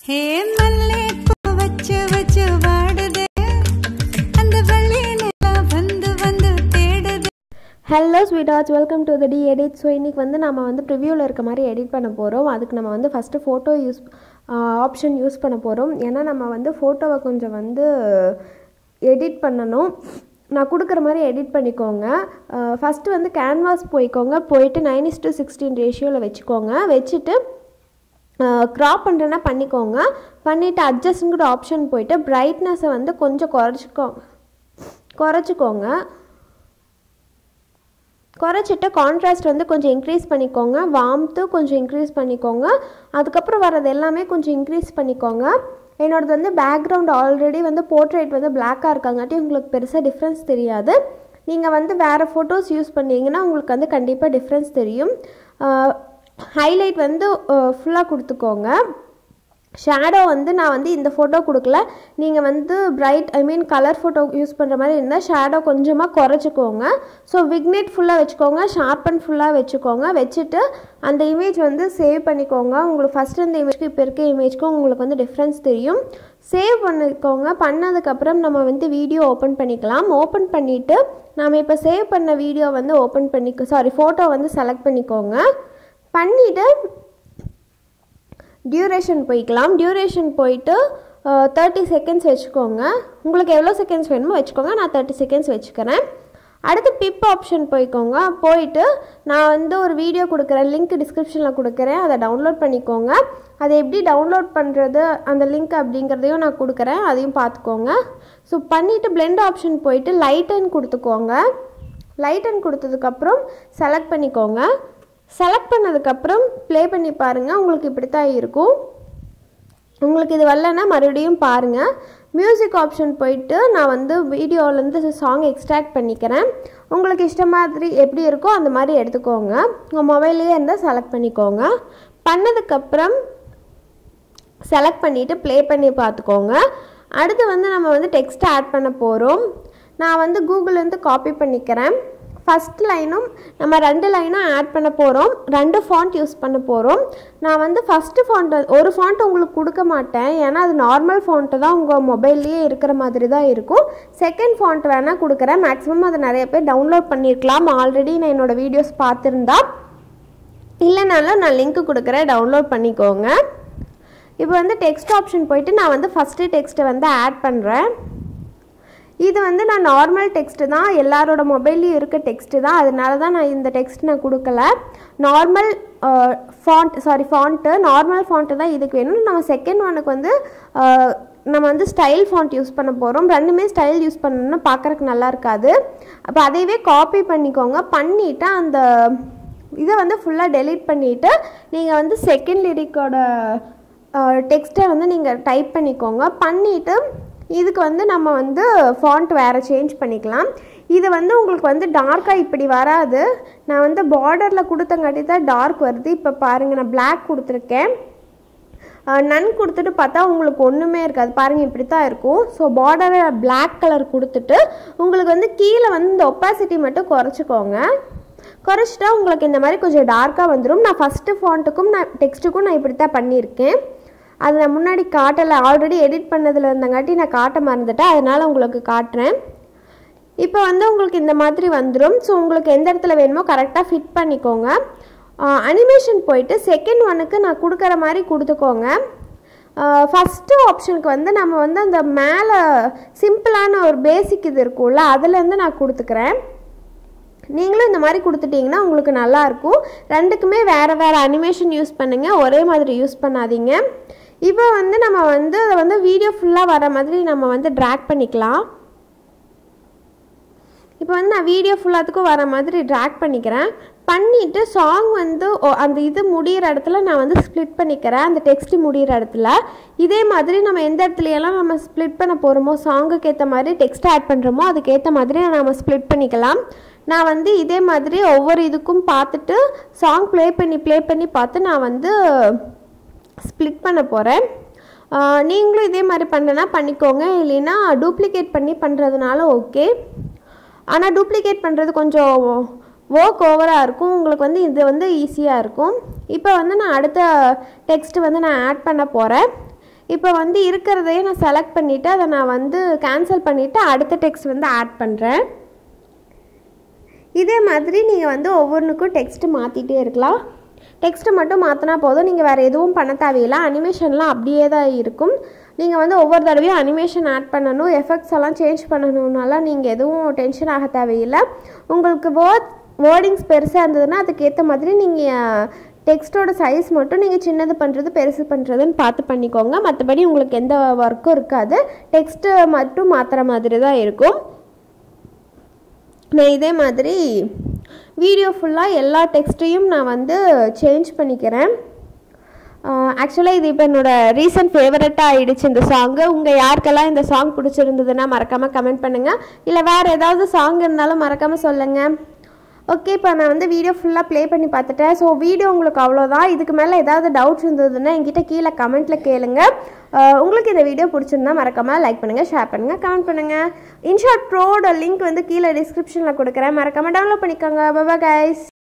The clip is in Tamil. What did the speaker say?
ஹே மல்லே பூ வச்சு வச்சு வாடுதே அந்த வெள்ளி நிலா வந்து வந்து தேடுதே hello sweet welcome to the D edit so இன்றைக்கி வந்து நம்ம வந்து ப்ரிவியூவில் இருக்க மாதிரி எடிட் பண்ண போகிறோம் அதுக்கு நம்ம வந்து first photo use option use பண்ண போகிறோம் ஏன்னா நம்ம வந்து ஃபோட்டோவை கொஞ்சம் வந்து எடிட் பண்ணணும் நான் கொடுக்குற மாதிரி எடிட் பண்ணிக்கோங்க ஃபஸ்ட்டு வந்து கேன்வாஸ் போய்க்கோங்க போயிட்டு நைன் இஸ் டு சிக்ஸ்டீன் ரேஷியோவில் வச்சுக்கோங்க வச்சுட்டு க்ராப் பண்ணுறேன்னா பண்ணிக்கோங்க பண்ணிவிட்டு அட்ஜஸ்ட்ங்கிற ஆப்ஷன் போயிட்டு பிரைட்னஸை வந்து கொஞ்சம் குறைச்சிக்கோ குறைச்சிக்கோங்க குறைச்சிட்டு கான்ட்ராஸ்ட் வந்து கொஞ்சம் இன்க்ரீஸ் பண்ணிக்கோங்க வார்ம்த்து கொஞ்சம் இன்க்ரீஸ் பண்ணிக்கோங்க அதுக்கப்புறம் வர்றது எல்லாமே கொஞ்சம் இன்க்ரீஸ் பண்ணிக்கோங்க என்னோடது வந்து பேக்ரவுண்ட் ஆல்ரெடி வந்து போர்ட்ரேட் வந்து பிளாக்காக இருக்காங்காட்டி உங்களுக்கு பெருசாக டிஃப்ரென்ஸ் தெரியாது நீங்கள் வந்து வேறு ஃபோட்டோஸ் யூஸ் பண்ணீங்கன்னா உங்களுக்கு வந்து கண்டிப்பாக டிஃப்ரென்ஸ் தெரியும் ஹைலைட் வந்து ஃபுல்லாக கொடுத்துக்கோங்க ஷேடோ வந்து நான் வந்து இந்த ஃபோட்டோ கொடுக்கல நீங்கள் வந்து bright I mean colour photo use பண்ணுற மாதிரி இருந்தால் ஷேடோ கொஞ்சமாக குறைச்சிக்கோங்க ஸோ விக்னெட் ஃபுல்லாக வச்சுக்கோங்க ஷார்ப்பன் ஃபுல்லாக வச்சுக்கோங்க வச்சுட்டு அந்த இமேஜ் வந்து சேவ் பண்ணிக்கோங்க உங்களுக்கு ஃபஸ்ட் இந்த இமேஜ்க்கு இப்போ இருக்க இமேஜ்க்கும் உங்களுக்கு வந்து டிஃப்ரென்ஸ் தெரியும் சேவ் பண்ணிக்கோங்க பண்ணதுக்கப்புறம் நம்ம வந்து வீடியோ ஓப்பன் பண்ணிக்கலாம் ஓப்பன் பண்ணிவிட்டு நம்ம இப்போ சேவ் பண்ண வீடியோ வந்து ஓப்பன் பண்ணிக்க சாரி ஃபோட்டோ வந்து செலக்ட் பண்ணிக்கோங்க பண்ணிவிட்டு டியூரேஷன் போய்க்கலாம் டியூரேஷன் போயிட்டு தேர்ட்டி செகண்ட்ஸ் வச்சுக்கோங்க உங்களுக்கு எவ்வளோ செகண்ட்ஸ் வேணுமோ வச்சுக்கோங்க நான் தேர்ட்டி செகண்ட்ஸ் வச்சுக்கிறேன் அடுத்து பிப் ஆப்ஷன் போய்க்கோங்க போயிட்டு நான் வந்து ஒரு வீடியோ கொடுக்குறேன் லிங்க் டிஸ்கிரிப்ஷனில் கொடுக்குறேன் அதை டவுன்லோட் பண்ணிக்கோங்க அதை எப்படி டவுன்லோட் பண்ணுறது அந்த லிங்க் அப்படிங்கிறதையும் நான் கொடுக்குறேன் அதையும் பார்த்துக்கோங்க ஸோ பண்ணிவிட்டு பிளெண்ட் ஆப்ஷன் போயிட்டு லைட்டன் கொடுத்துக்கோங்க லைட்டன் கொடுத்ததுக்கப்புறம் செலக்ட் பண்ணிக்கோங்க செலக்ட் பண்ணதுக்கப்புறம் ப்ளே பண்ணி பாருங்கள் உங்களுக்கு இப்படி தான் இருக்கும் உங்களுக்கு இது வரலன்னா மறுபடியும் பாருங்கள் மியூசிக் ஆப்ஷன் போயிட்டு நான் வந்து வீடியோவிலேருந்து சாங் எக்ஸ்ட்ராக்ட் பண்ணிக்கிறேன் உங்களுக்கு இஷ்டம் மாதிரி எப்படி இருக்கோ அந்த மாதிரி எடுத்துக்கோங்க உங்கள் மொபைல்லையே இருந்தால் செலக்ட் பண்ணிக்கோங்க பண்ணதுக்கப்புறம் செலக்ட் பண்ணிவிட்டு ப்ளே பண்ணி பார்த்துக்கோங்க அடுத்து வந்து நம்ம வந்து டெக்ஸ்ட் ஆட் பண்ண போகிறோம் நான் வந்து கூகுள்லேருந்து காப்பி பண்ணிக்கிறேன் ஃபஸ்ட் லைனும் நம்ம ரெண்டு லைனும் ஆட் பண்ண போகிறோம் ரெண்டு ஃபாண்ட் யூஸ் பண்ண போகிறோம் நான் வந்து ஃபஸ்ட்டு ஃபாண்ட் ஒரு ஃபாண்ட் உங்களுக்கு கொடுக்க மாட்டேன் ஏன்னா அது நார்மல் ஃபாண்ட்டு தான் உங்கள் மொபைல்லையே இருக்கிற மாதிரி தான் இருக்கும் செகண்ட் ஃபாண்ட் வேணால் கொடுக்குறேன் மேக்ஸிமம் அதை நிறைய பேர் டவுன்லோட் பண்ணியிருக்கலாம் ஆல்ரெடி நான் என்னோடய வீடியோஸ் பார்த்துருந்தா இல்லைனாலும் நான் லிங்க் கொடுக்குறேன் டவுன்லோட் பண்ணிக்கோங்க இப்போ வந்து டெக்ஸ்ட் ஆப்ஷன் போயிட்டு நான் வந்து ஃபஸ்ட்டு டெக்ஸ்ட்டை வந்து ஆட் பண்ணுறேன் இது வந்து நான் நார்மல் டெக்ஸ்ட்டு தான் எல்லாரோட மொபைல்லையும் இருக்க டெக்ஸ்ட்டு தான் அதனால தான் நான் இந்த டெக்ஸ்ட் நான் கொடுக்கல normal font sorry font normal font தான் இதுக்கு வேணும் நம்ம செகண்ட் ஒனுக்கு வந்து நம்ம வந்து ஸ்டைல் ஃபாண்ட் யூஸ் பண்ண போகிறோம் ரெண்டுமே ஸ்டைல் யூஸ் பண்ணணும்னா பார்க்குறக்கு நல்லா இருக்காது அப்போ அதையவே காப்பி பண்ணிக்கோங்க பண்ணிவிட்டு அந்த இதை வந்து ஃபுல்லாக டெலீட் பண்ணிவிட்டு நீங்கள் வந்து செகண்ட் லிரிக்கோட டெக்ஸ்ட்டை வந்து நீங்கள் டைப் பண்ணிக்கோங்க பண்ணிவிட்டு இதுக்கு வந்து நம்ம வந்து ஃபாண்ட் வேறு சேஞ்ச் பண்ணிக்கலாம் இது வந்து உங்களுக்கு வந்து டார்க்காக இப்படி வராது நான் வந்து பார்டரில் கொடுத்தங்காட்டி தான் டார்க் வருது இப்போ பாருங்கள் நான் பிளாக் கொடுத்துருக்கேன் நன் கொடுத்துட்டு பார்த்தா உங்களுக்கு ஒன்றுமே இருக்காது பாருங்கள் இப்படி தான் இருக்கும் ஸோ பார்டரை பிளாக் கலர் கொடுத்துட்டு உங்களுக்கு வந்து கீழே வந்து இந்த ஒப்பாசிட்டி மட்டும் குறைச்சிக்கோங்க குறைச்சிட்டா உங்களுக்கு இந்த மாதிரி கொஞ்சம் டார்க்காக வந்துடும் நான் ஃபஸ்ட்டு ஃபாண்ட்டுக்கும் நான் டெக்ஸ்ட்டுக்கும் நான் இப்படி தான் பண்ணியிருக்கேன் அது நான் முன்னாடி காட்டலை ஆல்ரெடி எடிட் பண்ணதில் இருந்தங்காட்டி நான் காட்ட மறந்துட்டேன் அதனால் உங்களுக்கு காட்டுறேன் இப்போ வந்து உங்களுக்கு இந்த மாதிரி வந்துடும் ஸோ உங்களுக்கு எந்த இடத்துல வேணுமோ கரெக்டாக ஃபிட் பண்ணிக்கோங்க அனிமேஷன் போயிட்டு செகண்ட் ஒனுக்கு நான் கொடுக்குற மாதிரி கொடுத்துக்கோங்க ஃபஸ்ட்டு ஆப்ஷனுக்கு வந்து நம்ம வந்து அந்த மேலே சிம்பிளான ஒரு பேசிக் இது இருக்கும்ல அதுலேருந்து நான் கொடுத்துக்கிறேன் நீங்களும் இந்த மாதிரி கொடுத்துட்டிங்கன்னா உங்களுக்கு நல்லாயிருக்கும் ரெண்டுக்குமே வேறு வேறு அனிமேஷன் யூஸ் பண்ணுங்கள் ஒரே மாதிரி யூஸ் பண்ணாதீங்க இப்போ வந்து நம்ம வந்து அதை வந்து வீடியோ ஃபுல்லாக வர மாதிரி நம்ம வந்து ட்ராக் பண்ணிக்கலாம் இப்போ வந்து நான் வீடியோ ஃபுல்லாத்துக்கும் வர மாதிரி ட்ராக் பண்ணிக்கிறேன் பண்ணிவிட்டு சாங் வந்து அந்த இது முடிகிற இடத்துல நான் வந்து ஸ்ப்ளிட் பண்ணிக்கிறேன் அந்த டெக்ஸ்ட் முடிகிற இடத்துல இதே மாதிரி நம்ம எந்த இடத்துலையெல்லாம் நம்ம ஸ்ப்ளிட் பண்ண போகிறோமோ சாங்குக்கு ஏற்ற மாதிரி டெக்ஸ்ட் ஆட் பண்ணுறோமோ அதுக்கேற்ற மாதிரி நம்ம ஸ்ப்ளிட் பண்ணிக்கலாம் நான் வந்து இதே மாதிரி ஒவ்வொரு இதுக்கும் பார்த்துட்டு சாங் ப்ளே பண்ணி ப்ளே பண்ணி பார்த்து நான் வந்து ஸ்ப்ளிட் பண்ண போகிறேன் நீங்களும் இதே மாதிரி பண்ணனா பண்ணிக்கோங்க இல்லைன்னா டூப்ளிகேட் பண்ணி பண்ணுறதுனால ஓகே ஆனால் டூப்ளிகேட் பண்ணுறது கொஞ்சம் ஒர்க் ஓவராக இருக்கும் உங்களுக்கு வந்து இது வந்து ஈஸியாக இருக்கும் இப்போ வந்து நான் அடுத்த டெக்ஸ்ட் வந்து நான் ஆட் பண்ண போகிறேன் இப்போ வந்து இருக்கிறதையே நான் செலக்ட் பண்ணிவிட்டு அதை நான் வந்து கேன்சல் பண்ணிவிட்டு அடுத்த டெக்ஸ்ட் வந்து ஆட் பண்ணுறேன் இதே மாதிரி நீங்கள் வந்து ஒவ்வொன்றுக்கும் டெக்ஸ்ட்டு மாற்றிட்டே இருக்கலாம் டெக்ஸ்ட்டு மட்டும் மாற்றினா போதும் நீங்கள் வேறு எதுவும் பண்ண தேவையில்லை அனிமேஷன்லாம் அப்படியே தான் இருக்கும் நீங்கள் வந்து ஒவ்வொரு தடவையும் அனிமேஷன் ஆட் பண்ணணும் எஃபெக்ட்ஸ் எல்லாம் சேஞ்ச் பண்ணணும்னால நீங்கள் எதுவும் டென்ஷன் ஆக தேவையில்லை உங்களுக்கு வேர்ட் வேர்டிங்ஸ் பெருசாக இருந்ததுன்னா அதுக்கேற்ற மாதிரி நீங்கள் டெக்ஸ்ட்டோட சைஸ் மட்டும் நீங்கள் சின்னது பண்ணுறது பெருசு பண்ணுறதுன்னு பார்த்து பண்ணிக்கோங்க மற்றபடி உங்களுக்கு எந்த ஒர்க்கும் இருக்காது டெக்ஸ்ட்டு மட்டும் மாற்றுற மாதிரி தான் இருக்கும் நான் இதே மாதிரி வீடியோ ஃபுல்லாக எல்லா டெக்ஸ்ட்டையும் நான் வந்து சேஞ்ச் பண்ணிக்கிறேன் ஆக்சுவலாக இது இப்போ என்னோட ரீசன்ட் ஃபேவரட்டாக ஆயிடுச்சு இந்த சாங்கு உங்கள் யாருக்கெல்லாம் இந்த சாங் பிடிச்சிருந்ததுன்னா மறக்காமல் கமெண்ட் பண்ணுங்கள் இல்லை வேறு ஏதாவது சாங் இருந்தாலும் மறக்காமல் சொல்லுங்கள் ஓகே இப்போ நான் வந்து வீடியோ ஃபுல்லாக ப்ளே பண்ணி பார்த்துட்டேன் ஸோ வீடியோ உங்களுக்கு அவ்வளோதான் இதுக்கு மேலே ஏதாவது டவுட்ஸ் இருந்ததுன்னா என்கிட்ட கீழே கமெண்ட்டில் கேளுங்க அஹ் உங்களுக்கு இந்த வீடியோ பிடிச்சிருந்தா மறக்காமல் லைக் பண்ணுங்கள் ஷேர் பண்ணுங்கள் கமெண்ட் பண்ணுங்கள் இன்ஷாட் ப்ரோட லிங்க் வந்து கீழே டிஸ்கிரிப்ஷனில் கொடுக்குறேன் மறக்காமல் டவுன்லோட் பண்ணிக்கோங்க பாபா கைஸ்